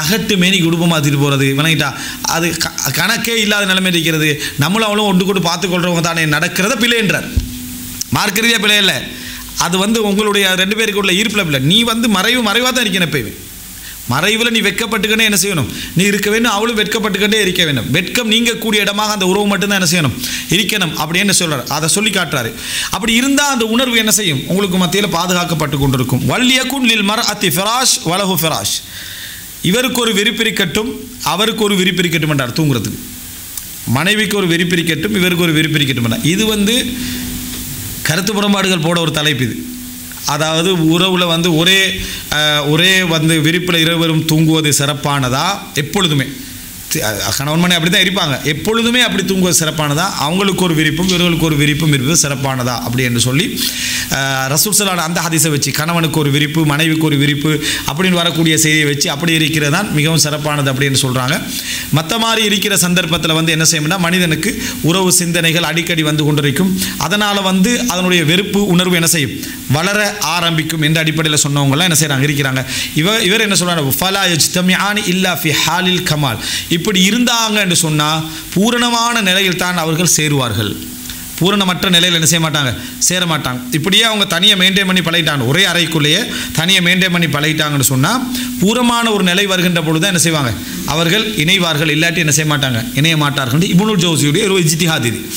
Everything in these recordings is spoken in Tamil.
தகட்டு மேனிக்கு உடுப்பு மாற்றிட்டு போகிறது விளங்கிட்டா அது க கணக்கே இல்லாத நிலைமை இருக்கிறது நம்மளும் அவளும் ஒன்று கொண்டு பார்த்துக்கொள்கிறவங்க தானே நடக்கிறத பிழைன்றார் மார்க்க ரீதியாக பிழை இல்லை அது வந்து உங்களுடைய ரெண்டு பேருக்கு உள்ள ஈர்ப்பில் பிள்ளை நீ வந்து மறைவு மறைவாக தான் இருக்கணும் எப்பயுமே மறைவில் நீ வெட்கப்பட்டுக்கனே என்ன செய்யணும் நீ இருக்க வேண்டும் அவளும் வெட்கப்பட்டுக்கிட்டே இருக்க வேண்டும் வெட்கம் நீங்கக்கூடிய இடமாக அந்த உறவு மட்டும்தான் என்ன செய்யணும் இருக்கணும் அப்படின்னு சொல்றாரு அதை சொல்லி காட்டுறாரு அப்படி இருந்தால் அந்த உணர்வு என்ன செய்யும் உங்களுக்கு மத்தியில் பாதுகாக்கப்பட்டு கொண்டிருக்கும் வல்லியக்குன் லில் மர் அத்தி ஃபிராஷ் வலஹு ஃபிராஷ் இவருக்கு ஒரு விரிப்பிரிக்கட்டும் அவருக்கு ஒரு விரிப்பிரிக்கட்டும் என்றார் தூங்குறதுக்கு மனைவிக்கு ஒரு விரிப்பிரிக்கட்டும் இவருக்கு ஒரு விரிப்பிரிக்கட்டும் என்றார் இது வந்து கருத்து புறம்பாடுகள் போட ஒரு தலைப்பு இது அதாவது உறவில் வந்து ஒரே அஹ், ஒரே வந்து விரிப்பில் இருவரும் தூங்குவது சிறப்பானதா எப்பொழுதுமே தி- அஹ், கணவன் மணி அப்படி தான் இருப்பாங்க எப்பொழுதுமே அப்படி தூங்குவது சிறப்பானதா அவங்களுக்கு ஒரு விரிப்பும் இவர்களுக்கு ஒரு விரிப்பும் இருப்பது சிறப்பானதா அப்படி என்று சொல்லி அஹ், ரசூல் சலான அந்த ஹதீஸை வச்சு கணவனுக்கு ஒரு விரிப்பு மனைவிக்கு ஒரு விரிப்பு அப்படின்னு வரக்கூடிய செய்தியை வச்சு அப்படி இருக்கிறது தான் மிகவும் சிறப்பானது அப்படின்னு சொல்கிறாங்க மற்ற மாதிரி இருக்கிற சந்தர்ப்பத்தில் வந்து என்ன செய்யணும்னா மனிதனுக்கு உறவு சிந்தனைகள் அடிக்கடி வந்து கொண்டிருக்கும் அதனால் வந்து அதனுடைய வெறுப்பு உணர்வு என்ன செய்யும் வளர ஆரம்பிக்கும் என்ற அடிப்படையில் சொன்னவங்கலாம் என்ன செய்கிறாங்க இருக்கிறாங்க இவ இவர் என்ன சொல்கிறாங்க ஃபலா யஜ்தமியானி இல்லா ஃபி ஹாலில் கமால் இப்படி இருந்தாங்க என்று சொன்னால் பூரணமான நிலையில் தான் அவர்கள் சேருவார்கள் பூரணமற்ற நிலையில் என்ன செய்ய மாட்டாங்க சேர மாட்டாங்க இப்படியே அவங்க தனியாக மெயின்டைன் பண்ணி பழகிட்டாங்க ஒரே அறைக்குள்ளேயே தனியாக மெயின்டைன் பண்ணி பழகிட்டாங்கன்னு சொன்னால் பூரமான ஒரு நிலை வருகின்ற பொழுது தான் என்ன செய்வாங்க அவர்கள் இணைவார்கள் இல்லாட்டி என்ன செய்ய மாட்டாங்க இணைய மாட்டார்கள் இபுனுல் ஜோசியுடைய ஒரு இஜ்திஹாத் இது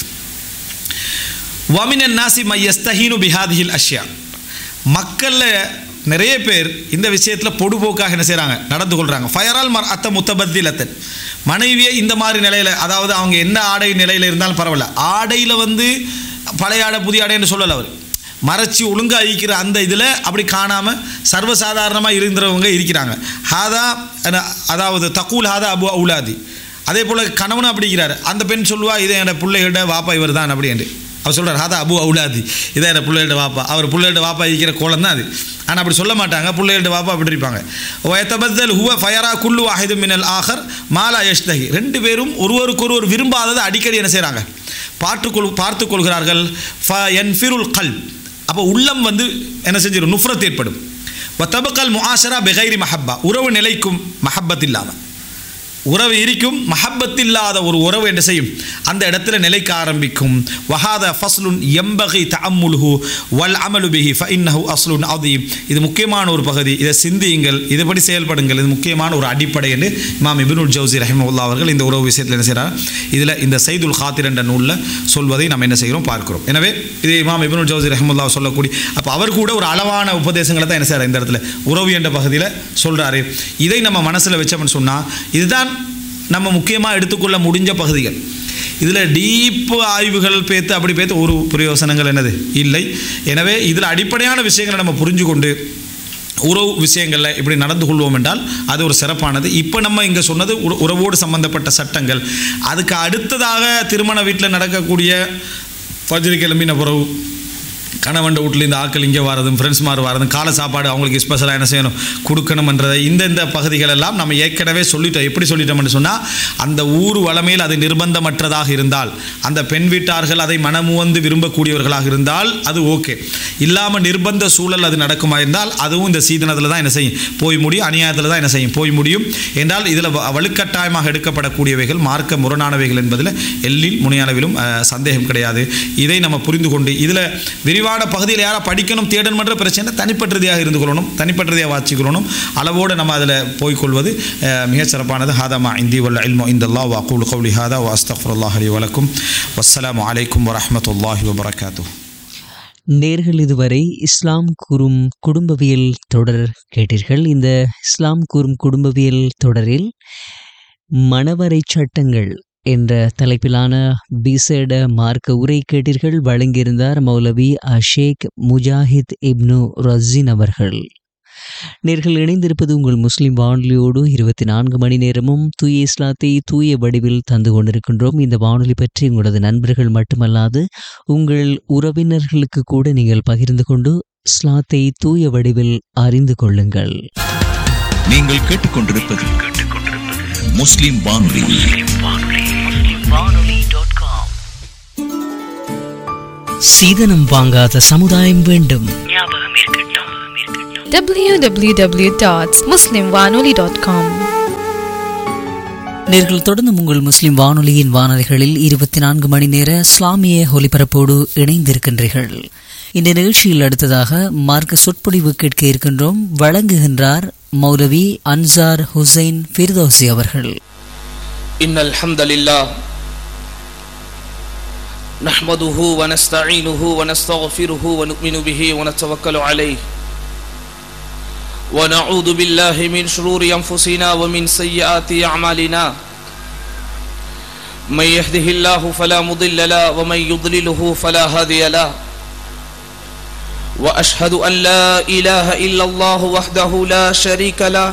வமினன் நாசி மையஸ்தஹீனு பிஹாதிஹில் அஷ்யா மக்களில் நிறைய பேர் இந்த விஷயத்தில் பொடுபோக்காக என்ன செய்கிறாங்க நடந்து கொள்கிறாங்க ஃபயரால் மர் அத்த முத்தபத்திலத்தன் மனைவியை இந்த மாதிரி நிலையில் அதாவது அவங்க என்ன ஆடை நிலையில் இருந்தாலும் பரவாயில்ல ஆடையில் வந்து பழைய ஆடை புதிய ஆடைன்னு சொல்லலை அவர் மறைச்சி ஒழுங்காக அழிக்கிற அந்த இதில் அப்படி காணாமல் சர்வசாதாரணமாக இருந்தவங்க இருக்கிறாங்க ஹாதா அன- அதாவது தக்கூல் ஹாதா அபு அவுலாதி அதே போல் கணவனும் அப்படிங்கிறாரு அந்த பெண் சொல்லுவா இதை என் பிள்ளைகிட்ட வாப்பா இவர் தான் அப்படின்ட்டு அவர் சொல்கிறார் ஹாதா அபு அவுலாதி இதான் என் பிள்ளைகிட்ட வாப்பா அவர் பிள்ளைகிட்ட வாப்பா இருக்கிற கோலம் தான் அது ஆனால் அப்படி சொல்ல மாட்டாங்க பிள்ளைகிட்ட வாப்பா அப்படி இருப்பாங்க ஒயத்தபத்தல் ஹுவ ஃபயரா குல்லு வாஹிது மினல் ஆஹர் மாலா யஷ்தஹி ரெண்டு பேரும் ஒருவருக்கொருவர் விரும்பாததை அடிக்கடி என்ன செய்கிறாங்க பார்த்துக்கொள் பார்த்து கொள்கிறார்கள் ஃப என்ஃபிருல் கல் அப்போ உள்ளம் வந்து என்ன செஞ்சிடும் நுஃப்ரத் ஏற்படும் வத்தபக்கல் முஆஷரா பெகைரி மஹப்பா உறவு நிலைக்கும் மஹப்பத் இல்லாமல் உறவு இருக்கும் மஹப்பத் இல்லாத ஒரு உறவு என்ன செய்யும் அந்த இடத்துல நிலைக்க ஆரம்பிக்கும் வஹாத ஃபஸ்லுன் எம்பகை தஅம்முலுஹு வல் அமலு பிஹி ஃபஇன்னஹு அஸ்லுன் அதீம் இது முக்கியமான ஒரு பகுதி இதை சிந்தியுங்கள் இதுபடி செயல்படுங்கள் இது முக்கியமான ஒரு அடிப்படை என்று இமாம் இப்னுல் ஜவுசி ரஹிமவுல்லா அவர்கள் இந்த உறவு விஷயத்தில் என்ன செய்கிறார் இதில் இந்த சைதுல் ஹாத்திர் என்ற நூலில் சொல்வதை நம்ம என்ன செய்கிறோம் பார்க்கிறோம் எனவே இது இமாம் இப்னுல் ஜவுசி ரஹிமுல்லா சொல்லக்கூடிய அப்போ அவர் கூட ஒரு அளவான உபதேசங்களை தான் என்ன செய்கிறார் இந்த இடத்துல உறவு என்ற பகுதியில் சொல்கிறாரு இதை நம்ம மனசில் வச்சோம்னு சொன்னால் இதுதான் நம்ம முக்கியமாக எடுத்துக்கொள்ள முடிஞ்ச பகுதிகள் இதில் டீப்பு ஆய்வுகள் பேத்து அப்படி பேத்து ஒரு பிரயோசனங்கள் என்னது இல்லை எனவே இதில் அடிப்படையான விஷயங்களை நம்ம புரிஞ்சு கொண்டு உறவு விஷயங்களில் இப்படி நடந்து கொள்வோம் என்றால் அது ஒரு சிறப்பானது இப்போ நம்ம இங்கே சொன்னது உற- உறவோடு சம்பந்தப்பட்ட சட்டங்கள் அதுக்கு அடுத்ததாக திருமண வீட்டில் நடக்கக்கூடிய ஃபஜ்ரு கிளம்பின உறவு கணவன் வீட்டில் இந்த ஆட்கள் இங்கே வரதும் ஃப்ரெண்ட்ஸ் மாதிரி வரதும் காலை சாப்பாடு அவங்களுக்கு ஸ்பெஷலாக என்ன செய்யணும் கொடுக்கணுமன்றதை இந்த இந்த பகுதிகள் எல்லாம் நம்ம ஏற்கனவே சொல்லிட்டோம் எப்படி சொல்லிட்டோம்னு சொன்னால் அந்த ஊர் வளமையில் அது நிர்பந்தமற்றதாக இருந்தால் அந்த பெண் வீட்டார்கள் அதை மனமுவந்து விரும்பக்கூடியவர்களாக இருந்தால் அது ஓகே இல்லாமல் நிர்பந்த சூழல் அது நடக்குமா இருந்தால் அதுவும் இந்த சீதனத்தில் தான் என்ன செய்யும் போய் முடியும் அநியாயத்தில் தான் என்ன செய்யும் போய் முடியும் என்றால் இதில் வ- வலுக்கட்டாயமாக எடுக்கப்படக்கூடியவைகள் மார்க்க முரணானவைகள் என்பதில் எல்லில் முனையளவிலும் அஹ், சந்தேகம் கிடையாது இதை நம்ம புரிந்து கொண்டு இதில் விரிவான பகுதியில் யாரா படிக்கணும் தேடணுமன்ற பிரச்சனை தனிப்பட்டதையாக இருந்து கொள்ளணும் தனிப்பட்டதையாக வாச்சிக்கொள்ளணும் அளவோடு நம்ம அதில் போய்க்கொள்வது அஹ், மிகச் சிறப்பானது ஹாதமா இந்தி வல்ல இல்மு இந்தல்லா வாக்கூல் கவுலி ஹாதா வாஸ்தஃபுல்லாஹ் அலி வலக்கும் வஸ்ஸலாமு அலைக்கும் வரஹ்மத்துல்லாஹி வபரகாத்துஹ் நேர்கள் இதுவரை இஸ்லாம் கூறும் குடும்பவியல் தொடர் கேட்டீர்கள் இந்த இஸ்லாம் கூறும் குடும்பவியல் தொடரில் மணவரை சட்டங்கள் என்ற தலைப்பிலான விசேட மார்க்க உரை கேட்டீர்கள் வழங்கியிருந்தார் மௌலவி அஷேக் முஜாஹித் இப்னு ரஸின் அவர்கள் நேர்கள் இணைந்திருப்பது உங்கள் முஸ்லிம் வானொலியோடு இருபத்தி நான்கு மணி நேரமும் தூய இஸ்லாத்தை தூய வடிவில் தந்து கொண்டிருக்கின்றோம் இந்த வானொலி பற்றி உங்களது நண்பர்கள் மட்டுமல்லாது உங்கள் உறவினர்களுக்கு கூட நீங்கள் பகிர்ந்து கொண்டு இஸ்லாத்தை தூய வடிவில் அறிந்து கொள்ளுங்கள் நீங்கள் கேட்டுக்கொண்டிருப்பது முஸ்லிம் வானொலி சீதனம் வாங்காத சமுதாயம் வேண்டும் www.muslimwanoli.com நேர்கள் தொடர்ந்து உங்கள் முஸ்லிம் வானொலியின் வானொலிகளில் இருபத்தி நான்கு மணி நேர இஸ்லாமிய ஒலிபரப்போடு இணைந்திருக்கின்றீர்கள் இந்த நிகழ்ச்சியில் அடுத்ததாக மார்க்க சொற்பொழிவு கேட்க இருக்கின்றோம் வழங்குகின்றார் மௌலவி அன்சார் ஹுசைன் ஃபிர்தோசி அவர்கள் إن الحمد لله نحمده ونستعينه ونستغفره ونؤمن به ونتوكل عليه ونعوذ بالله من شرور أنفسنا ومن سيئات أعمالنا من يهده الله فلا مضل له ومن يضلله فلا هادي له وأشهد أن لا إله إلا الله وحده لا شريك له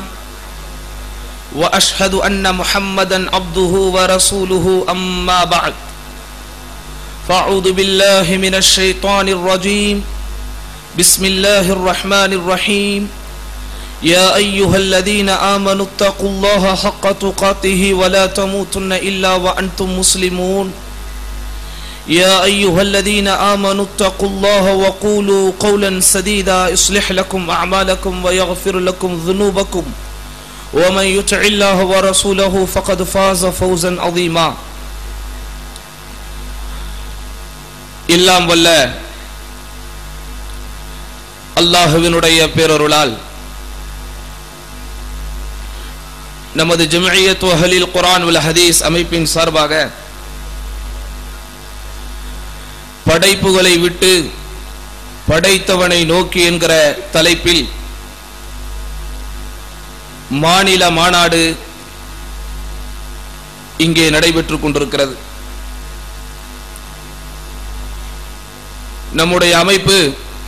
واشهد ان محمدا عبده ورسوله اما بعد فاعوذ بالله من الشيطان الرجيم بسم الله الرحمن الرحيم يا ايها الذين امنوا اتقوا الله حق تقاته ولا تموتن الا وانتم مسلمون يا ايها الذين امنوا اتقوا الله وقولوا قولا سديدا يصلح لكم اعمالكم ويغفر لكم ذنوبكم ومن يطع الله ورسوله فقد فاز فوزا عظيما எல்லாம் வல்ல அல்லாஹுவினுடைய பேரருளால் நமது ஜமியத் அஹலில் குரான் உல் ஹதீஸ் அமைப்பின் சார்பாக படைப்புகளை விட்டு படைத்தவனை நோக்கி என்கிற தலைப்பில் மாநில மாநாடு இங்கே நடைபெற்றுக் கொண்டிருக்கிறது நம்முடைய அமைப்பு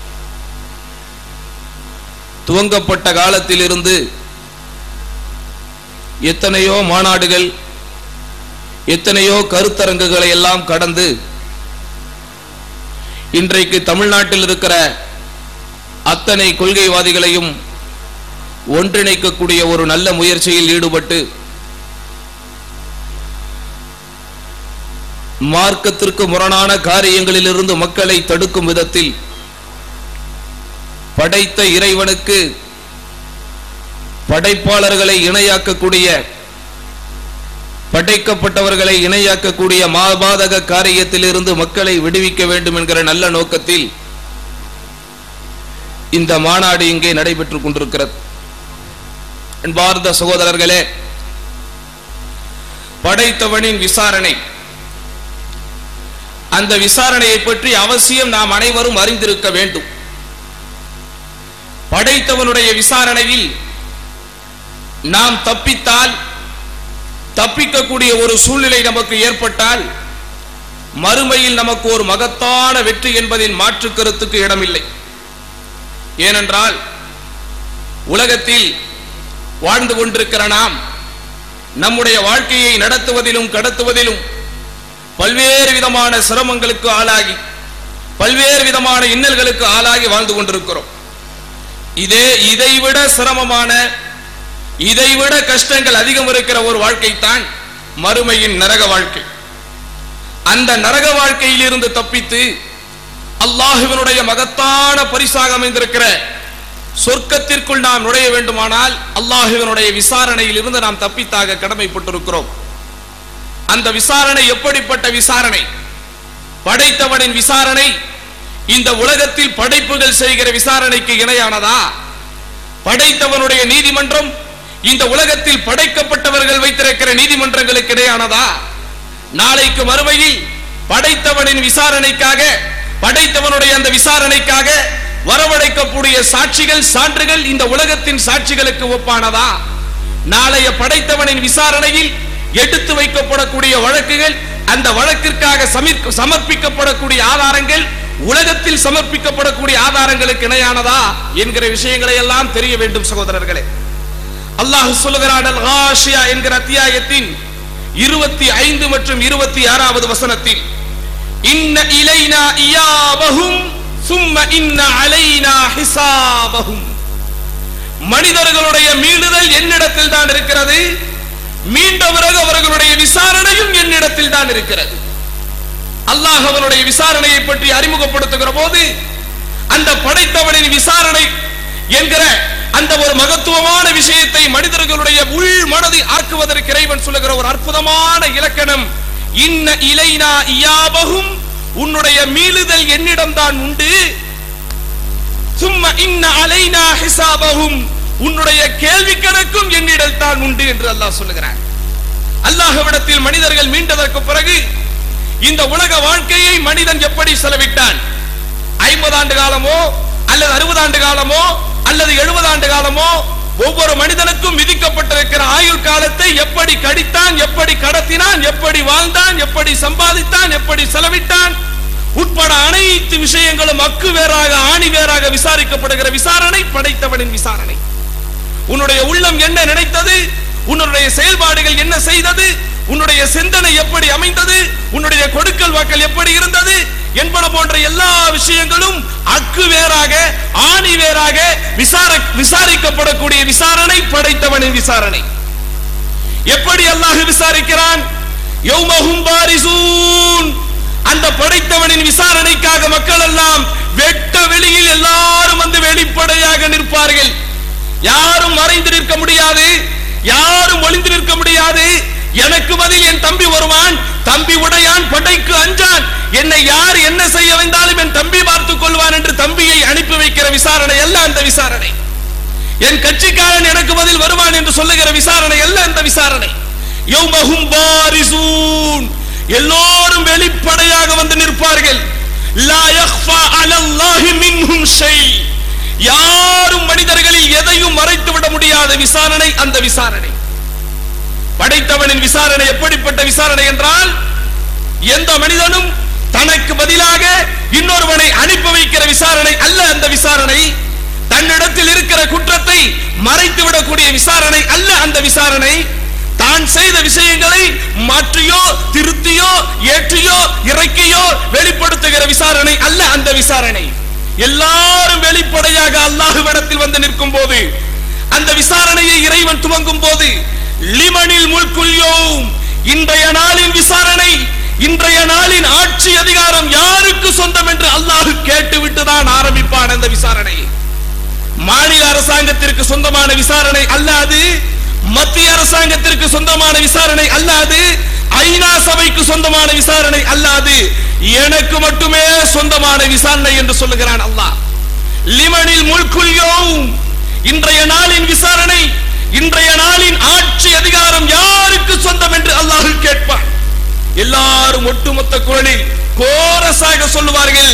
துவங்கப்பட்ட காலத்திலிருந்து எத்தனையோ மாநாடுகள் எத்தனையோ கருத்தரங்குகளை எல்லாம் கடந்து இன்றைக்கு தமிழ்நாட்டில் இருக்கிற அத்தனை கொள்கைவாதிகளையும் ஒன்றிணைக்கக்கூடிய ஒரு நல்ல முயற்சியில் ஈடுபட்டு மார்க்கத்திற்கு முரணான காரியங்களிலிருந்து மக்களை தடுக்கும் விதத்தில் படைத்த இறைவனுக்கு படைப்பாளர்களை இணையாக்கக்கூடிய படைக்கப்பட்டவர்களை இணையாக்கக்கூடிய மாபாதக காரியத்திலிருந்து மக்களை விடுவிக்க வேண்டும் என்கிற நல்ல நோக்கத்தில் இந்த மாநாடு இங்கே நடைபெற்றுக் கொண்டிருக்கிறது அன்பார்ந்த சகோதரர்களே படைத்தவனின் விசாரணை அந்த விசாரணையை பற்றி அவசியம் நாம் அனைவரும் அறிந்திருக்க வேண்டும் படைத்தவனுடைய விசாரணையில் நாம் தப்பித்தால் தப்பிக்கக்கூடிய ஒரு சூழ்நிலை நமக்கு ஏற்பட்டால் மறுமையில் நமக்கு ஒரு மகத்தான வெற்றி என்பதில் மாற்று கருத்துக்கு இடமில்லை ஏனென்றால் உலகத்தில் வாழ்ந்து கொண்டிருக்கிற நாம் நம்முடைய வாழ்க்கையை நடத்துவதிலும் கடத்துவதிலும் பல்வேறு விதமான சிரமங்களுக்கு ஆளாகி பல்வேறு விதமான இன்னல்களுக்கு ஆளாகி வாழ்ந்து கொண்டிருக்கிறோம் இதே இதைவிட சிரமமான இதைவிட கஷ்டங்கள் அதிகம் இருக்கிற ஒரு வாழ்க்கை தான் மறுமையின் நரக வாழ்க்கை அந்த நரக வாழ்க்கையில் இருந்து தப்பித்து அல்லாஹுவினுடைய மகத்தான பரிசாக அமைந்திருக்கிற சொர்க்கத்திற்குள் நாம் நுழைய வேண்டுமானால் அல்லாஹுவினுடைய விசாரணையில் இருந்து நாம் தப்பித்தாக கடமைப்பட்டிருக்கிறோம் அந்த விசாரணை எப்படிப்பட்ட விசாரணை படைத்தவனின் விசாரணை இந்த உலகத்தில் படைப்புகள் செய்கிற விசாரணைக்கு இணையானதா படைத்தவனுடைய நீதிமன்றம் இந்த உலகத்தில் படைக்கப்பட்டவர்கள் வைத்திருக்கிற நீதிமன்றங்களுக்கு இடையானதா நாளைக்கு மறுமையில் படைத்தவனின் விசாரணைக்காக படைத்தவனுடைய அந்த விசாரணைக்காக வரவழைக்கக்கூடிய சாட்சிகள் சான்றுகள் இந்த உலகத்தின் சாட்சிகளுக்கு ஒப்பானதா நாளைய படைத்தவனின் விசாரணையில் எடுத்து வைக்கப்படக்கூடிய வழக்குகள் அந்த வழக்கிற்காக சமீர்- சமர்ப்பிக்கப்படக்கூடிய ஆதாரங்கள் உலகத்தில் சமர்ப்பிக்கப்படக்கூடிய ஆதாரங்களுக்கு இணையானதா என்கிற விஷயங்களை எல்லாம் தெரிய வேண்டும் சகோதரர்களே அல்லாஹ் சொல்லுகிறான் அல் காஷியா என்கிற அத்தியாயத்தின் இருபத்தி ஐந்து மற்றும் இருபத்தி ஆறாவது வசனத்தில் இன்ன இலைனா இயாபஹும் சும்ம இன்ன அலைனா ஹிசாபஹும் மனிதர்களுடைய மீளுதல் என்னிடத்தில் தான் இருக்கிறது மீண்ட பிறகு அவர்களுடைய விசாரணையும் என்னிடத்தில் தான் இருக்கிறது அல்லாஹ் அவனுடைய விசாரணையை பற்றி அறிமுகப்படுத்துகிற போது அந்த படைத்தவனின் விசாரணை என்கிற அந்த ஒரு மகத்துவமான விஷயத்தை மனிதர்களுடைய உள் மனதை ஆக்குவதற்கு இறைவன் சொல்லுகிற ஒரு அற்புதமான இலக்கணம் இன்ன இலைனா இயாபகும் உன்னுடைய மீளுதல் என்னிடம்தான் உண்டு சும்மா இன்ன அலைனா ஹிசாபகும் உன்னுடைய கேள்வி கணக்கும் என்னிடம் தான் உண்டு என்று அல்லாஹ் சொல்லுகிறான் அல்லாஹ்விடத்தில் மனிதர்கள் மீண்டதற்கு பிறகு இந்த உலக வாழ்க்கையை மனிதன் எப்படி செலவிட்டான் ஐம்பது ஆண்டு காலமோ அல்லது அறுபது ஆண்டு காலமோ அல்லது எழுபது ஆண்டு காலமோ ஒவ்வொரு மனிதனுக்கும் விதிக்கப்பட்டிருக்கிற ஆயுள் காலத்தை எப்படி கடித்தான் எப்படி கடத்தினான் எப்படி வாழ்ந்தான் எப்படி சம்பாதித்தான் எப்படி செலவிட்டான் உட்பட அனைத்து விஷயங்களும் அக்கு வேறாக ஆணி வேறாக விசாரிக்கப்படுகிற விசாரணை படைத்தவனின் விசாரணை உன்னுடைய உள்ளம் என்ன நினைத்தது உன்னுடைய செயல்பாடுகள் என்ன செய்தது உன்னுடைய சிந்தனை எப்படி அமைந்தது உன்னுடைய கொடுக்கல் வாக்கல் எப்படி இருந்தது என்பன போன்ற எல்லா விஷயங்களும் அக்கு வேறாக ஆணி வேறாக விசார விசாரிக்கப்படக்கூடிய விசாரணை படைத்தவனின் விசாரணை எப்படி அல்லாஹ் விசாரிக்கிறான் யௌமஹும் பாரிசூன் அந்த படைத்தவனின் விசாரணைக்காக மக்கள் எல்லாம் வெட்ட வெளியில் எல்லாரும் வந்து வெளிப்படையாக நிற்பார்கள் யாரும் மறைந்து நிற்க முடியாது யாரும் ஒளிந்து நிற்க முடியாது எனக்கு பதில் என் தம்பி வருவான் தம்பி உடையான் படைக்கு அஞ்சான் என்னை யார் என்ன செய்ய வந்தாலும் என் தம்பி பார்த்துக் கொள்வான் என்று தம்பியை அனுப்பி வைக்கிற விசாரணை அல்ல அந்த விசாரணை என் கட்சிக்காரன் எனக்கு பதில் வருவான் என்று சொல்லுகிற விசாரணை அல்ல அந்த விசாரணை யௌமஹும் பாரிசூன் எல்லோரும் வெளிப்படையாக வந்து நிற்பார்கள் லா யக்ஃபா அலல்லாஹி மின்ஹும் ஷை யாரும் மனிதர்களில் எதையும் மறைத்து விட முடியாத விசாரணை அந்த விசாரணை படைத்தவனின் விசாரணை எப்படிப்பட்ட விசாரணை என்றால் எந்த மனிதனும் தனக்கு பதிலாக இன்னொருவனை அனுப்பி வைக்கிற விசாரணை அல்ல அந்த விசாரணை தன்னிடத்தில் இருக்கிற குற்றத்தை மறைத்து விடக்கூடிய விசாரணை அல்ல அந்த விசாரணை தான் செய்த விஷயங்களை மாற்றியோ திருத்தியோ ஏற்றியோ இறக்கியோ வெளிப்படுத்துகிற விசாரணை அல்ல அந்த விசாரணை எல்லாரும் வெளிப்படையாக அல்லாஹுவிடத்தில் வந்து நிற்கும் போது அந்த விசாரணையை இறைவன் துவங்கும் போது லிமனில் முல்குல்யோம் இன்றைய நாளின் விசாரணை இன்றைய நாளின் ஆட்சி அதிகாரம் யாருக்கு சொந்தம் என்று அல்லாஹ் கேட்டுவிட்டு தான் ஆரம்பிப்பான் அந்த விசாரணை மாநில அரசாங்கத்திற்கு சொந்தமான விசாரணை அல்ல அது மத்திய அரசாங்கத்திற்கு சொந்தமான விசாரணை அல்ல அது ஐநா சபைக்கு சொந்தமான விசாரணை அல்ல அது எனக்கு மட்டுமே சொந்தமான விசாரணை என்று சொல்லுகிறான் அல்லாஹ் லிமனில் முல்குல் யௌம் இன்றைய நாளின் விசாரணை இன்றைய நாளின் ஆட்சி அதிகாரம் யாருக்கு சொந்தம் என்று அல்லாஹ் கேட்பான் எல்லாரும் ஒட்டுமொத்த குரலில் கோரஸாக சொல்லுவார்கள்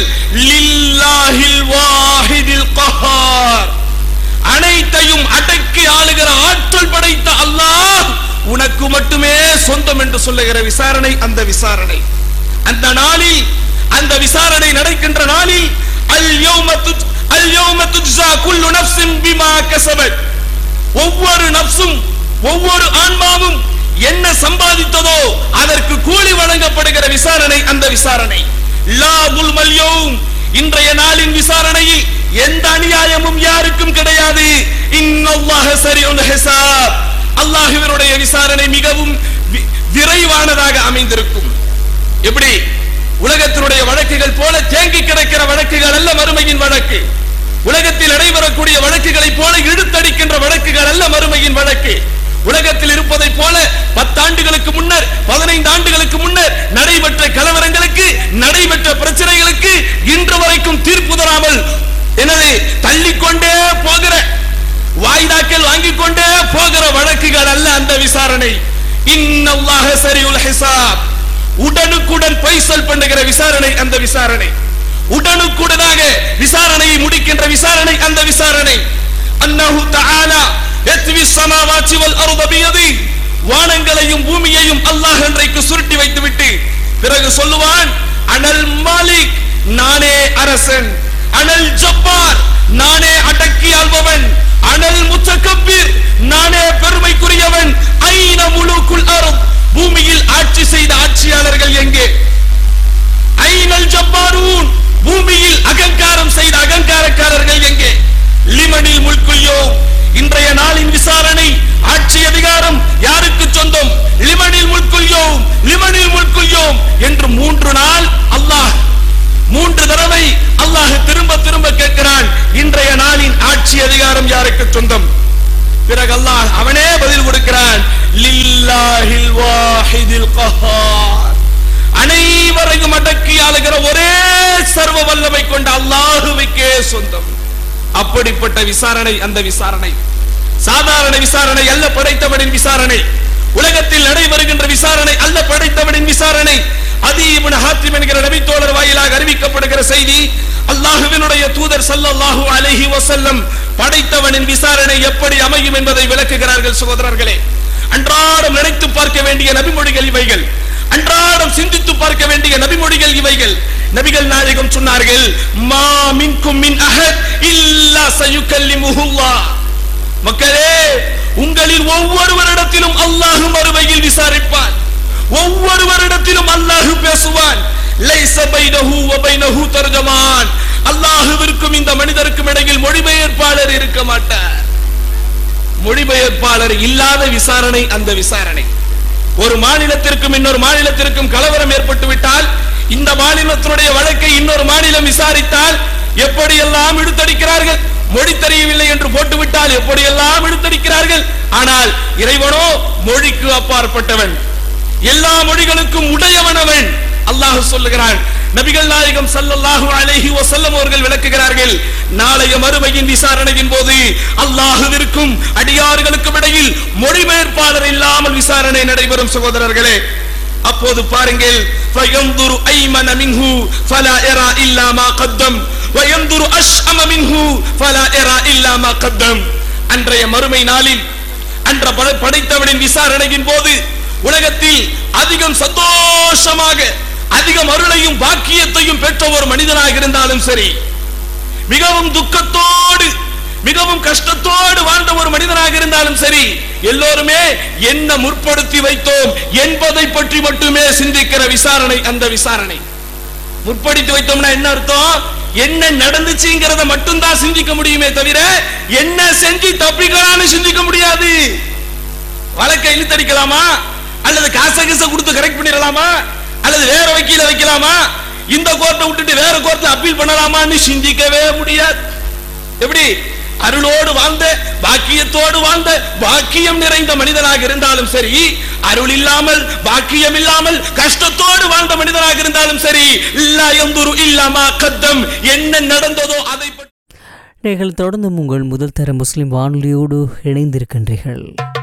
லில்லாஹில் வாஹிதில் கஹார் அனைத்தையும் அடக்கி ஆளுகிற ஆற்றல் படைத்த அல்லாஹ் உனக்கு மட்டுமே சொந்தம் என்று சொல்லுகிற விசாரணை அந்த விசாரணை அந்த நாளில் அந்த விசாரணை நடக்கின்ற நாளில் அல் யௌம துஜ் அல் யௌம துஜ்ஸா குல்லு நஃப்ஸின் பிமா கஸபத் ஒவ்வொரு நப்சும் ஒவ்வொரு ஆன்மாவும் என்ன சம்பாதித்ததோ அதற்கு கூலி வழங்கப்படுகிற விசாரணை அந்த விசாரணை லா முல்மல் யௌம் இன்றைய நாளின் விசாரணையில் எந்த அநியாயமும் யாருக்கும் கிடையாது இன்னல்லாஹ சரியுல் ஹிசாப் அல்லாஹ்வினுடைய விசாரணை மிகவும் வி- விரைவானதாக அமைந்திருக்கும் எப்படி உலகத்தினுடைய வழக்குகள் போல தேங்கி கிடக்கிற வழக்குகள் அல்ல மறுமையின் வழக்கு உலகத்தில் நடைபெறக்கூடிய வழக்குகளை போல இழுத்தடிக்கின்ற வழக்குகள் அல்ல மறுமையின் வழக்கு உலகத்தில் இருப்பதை போல பத்தாண்டுகளுக்கு முன்னர் பதினைந்து ஆண்டுகளுக்கு முன்னர் நடைபெற்ற கலவரங்களுக்கு நடைபெற்ற பிரச்சனைகளுக்கு இன்று வரைக்கும் தீர்ப்பு தராமல் எனது தள்ளிக்கொண்டே போகிற வாய்தாக்கள் வாங்கிக் கொண்டே போகிற வழக்குகள் அல்ல அந்த விசாரணை இன்னல்லாஹ சரியுல் ஹிசாப் உடனுக்குடன் பைசல் பண்ணுகிற விசாரணை அந்த விசாரணை உடனுக்குடனாக விசாரணையை முடிக்கின்ற விசாரணை அந்த விசாரணை அன்னஹு தஆலா யத்வி ஸமாவாத்தி வல் அர்த பியதி வானங்களையும் பூமியையும் அல்லாஹ் அன்றைக்கு சுருட்டி வைத்துவிட்டு பிறகு சொல்லுவான் அனல் மாலிக் நானே அரசன் அனல் ஜப்பார் நானே அடக்கி ஆள்பவன் அனல் முத்தகப்பீர் நானே பெருமைக்குரியவன் ஐன முழுக்குள் அருள் பூமியில் ஆட்சி செய்த ஆட்சியாளர்கள் எங்கே ஐனல் ஜப்பாரூன் பூமியில் அகங்காரம் செய்த அகங்காரக்காரர்கள் எங்கே லிமனில் முல்குல்யோ இன்றைய நாளின் விசாரணை ஆட்சி அதிகாரம் யாருக்கு சொந்தம் லிமனில் முல்குல்யோ லிமனில் முல்குல்யோ என்று மூன்று நாள் அல்லாஹ் மூன்று தடவை அல்லாஹ் திரும்ப திரும்ப கேட்கிறான் இன்றைய நாளின் ஆட்சி அதிகாரம் யாருக்கு சொந்தம் பிறகு அல்லாஹ் அவனே பதில் கொடுக்கிறான் லில்லாஹில் வாஹிதில் கஹார் அனைவரையும் அடக்கி ஆளுகிற ஒரே சர்வ வல்லமை கொண்ட அல்லாஹுவுக்கே சொந்தம் அப்படிப்பட்ட விசாரணை அந்த விசாரணை சாதாரண விசாரணை அல்ல படைத்தவனின் விசாரணை உலகத்தில் நடைபெறுகின்ற விசாரணை அல்ல படைத்தவனின் விசாரணை அதி இப்னு ஹாத்திம் என்கிற நபித்தோழர் வாயிலாக அறிவிக்கப்படுகிற செய்தி அல்லாஹுவினுடைய தூதர் ஸல்லல்லாஹு அலைஹி வஸல்லம் படைத்தவனின் விசாரணை எப்படி அமையும் என்பதை விளக்குகிறார்கள் சகோதரர்களே அன்றாடம் நினைத்து பார்க்க வேண்டிய நபிமொழிகள் இவைகள் அன்றாடம் சிந்தித்து பார்க்க வேண்டிய நபிமொழிகள் இவைகள் நபிகள் நாயகம் சொன்னார்கள் மா மின்கும் மின் அஹத் இல்லா சயுக்கல்லிமுஹுல்லாஹ் மக்களே உங்களில் ஒவ்வொருவரிடத்திலும் அல்லாஹ் மறுமையில் விசாரிப்பான் ஒவ்வொருவரிடத்திலும் அல்லாஹ் பேசுவான் லைஸ பைனஹு வ பைனஹு தர்ஜமான் அல்லாஹ்விற்கும் இந்த மனிதருக்கும் இடையில் மொழிபெயர்ப்பாளர் இருக்க மாட்டார் மொழிபெயர்ப்பாளர் இல்லாத விசாரணை அந்த விசாரணை ஒரு மாநிலத்திற்கும் இன்னொரு மாநிலத்திற்கும் கலவரம் ஏற்பட்டு விட்டால் இந்த மாநிலத்தினுடைய வழக்கை இன்னொரு மாநிலம் விசாரித்தால் எப்படியெல்லாம் இழுத்தடிக்கிறார்கள் மொழி தெரியவில்லை என்று போட்டுவிட்டால் எப்படியெல்லாம் இழுத்தடிக்கிறார்கள் ஆனால் இறைவனோ மொழிக்கு அப்பாற்பட்டவன் எல்லா மொழிகளுக்கும் உடையவனவன் அல்லாஹ் சொல்லுகிறான் நபிகள் நாயகம் ஸல்லல்லாஹு அலைஹி வஸல்லம் அவர்கள் விளக்குகிறார்கள் நாளைய மறுமையின் விசாரணையின் போது அல்லாஹுவிற்கும் அடியார்களுக்கும் இடையில் மொழிபெயர்ப்பாளர் இல்லாமல் விசாரணை நடைபெறும் சகோதரர்களே அப்போது பாருங்கள் ஃபயன்துரு ஐமன மின்ஹு ஃபலா யரா இல்லா மா கத்தம் வயன்துரு அஷ்அம மின்ஹு ஃபலா யரா இல்லா மா கத்தம் அன்றைய மறுமை நாளில் அன்ற படை- படைத்தவனின் விசாரணையின் போது உலகத்தில் அதிகம் சந்தோஷமாக அதிகம் அருளையும் பாக்கியத்தையும் பெற்ற ஒரு மனிதனாக இருந்தாலும் சரி மிகவும் துக்கத்தோடு மிகவும் கஷ்டத்தோடு வாழ்ந்த ஒரு மனிதனாக இருந்தாலும் சரி எல்லோருமே என்ன முற்படுத்தி வைத்தோம் என்பதை பற்றி மட்டுமே சிந்திக்கிற விசாரணை அந்த விசாரணை முற்படுத்தி வைத்தோம்னா என்ன அர்த்தம் என்ன நடந்துச்சுங்கிறத மட்டும்தான் சிந்திக்க முடியுமே தவிர என்ன செஞ்சு தப்பிக்கலாம்னு சிந்திக்க முடியாது வழக்கை இழுத்தடிக்கலாமா அல்லது காசை கீசை கொடுத்து கரெக்ட் பண்ணிடலாமா அல்லது வேற வக்கீல வைக்கலாமா இந்த கோர்ட்டை விட்டுட்டு வேற கோர்ட்ல அப்பீல் பண்ணலாமான்னு சிந்திக்கவே முடியாது எப்படி அருளோடு வாழ்ந்த பாக்கியத்தோடு வாழ்ந்த பாக்கியம் நிறைந்த மனிதனாக இருந்தாலும் சரி அருள் இல்லாமல் பாக்கியம் இல்லாமல் கஷ்டத்தோடு வாழ்ந்த மனிதனாக இருந்தாலும் சரி இல்லா எந்துரு இல்லாமா கத்தம் என்ன நடந்ததோ அதை பற்றி நீங்கள் தொடர்ந்தும் உங்கள் முதல் தர முஸ்லிம் வானொலியோடு இணைந்திருக்கின்றீர்கள்